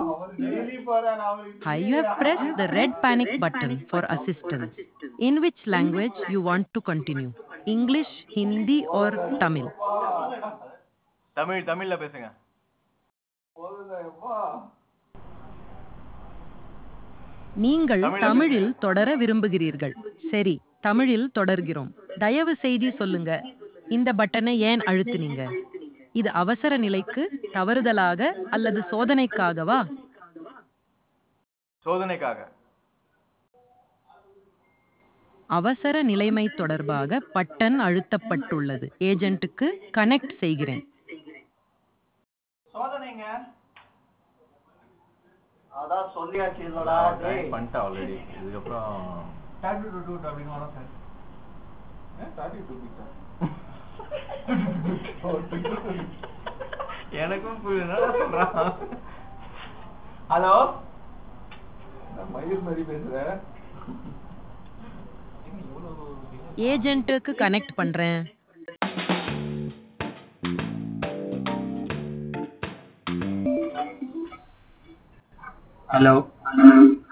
Hi, you have pressed the red panic button for assistance. In which language you want to continue? English, Hindi or Tamil? Tamil தமிழ்ல பேசுங்க நீங்கள் தமிழ்ல தமிழில் தொடர விரும்புகிறீர்கள் சரி தமிழில் தொடர்கிறோம் தயவு செய்து சொல்லுங்க இந்த பட்டனை ஏன் அழுத்துனீங்க இது அவசர நிலைக்கு தவறுதலாக அல்லது சோதனைக்காகவா சோதனைக்காக அவசர நிலைமை தொடர்பாக பட்டன் அழுத்தப்பட்டுள்ளது ஏஜென்ட்டுக்கு கனெக்ட் செய்கிறேன் சோதனைங்க அதான் சொல்லியாச்சு இல்லடா ட்ரை பண்ணிட்டேன் ஆல்ரெடி இதுக்கப்புறம் டாட்டு டு டூட் அப்படின்னு வரும் சார் எனக்கும் புரியல சொல்றான் ஹலோ மயில் மாதிரி பேசுற ஏஜென்ட்டுக்கு கனெக்ட் பண்றேன் ஹலோ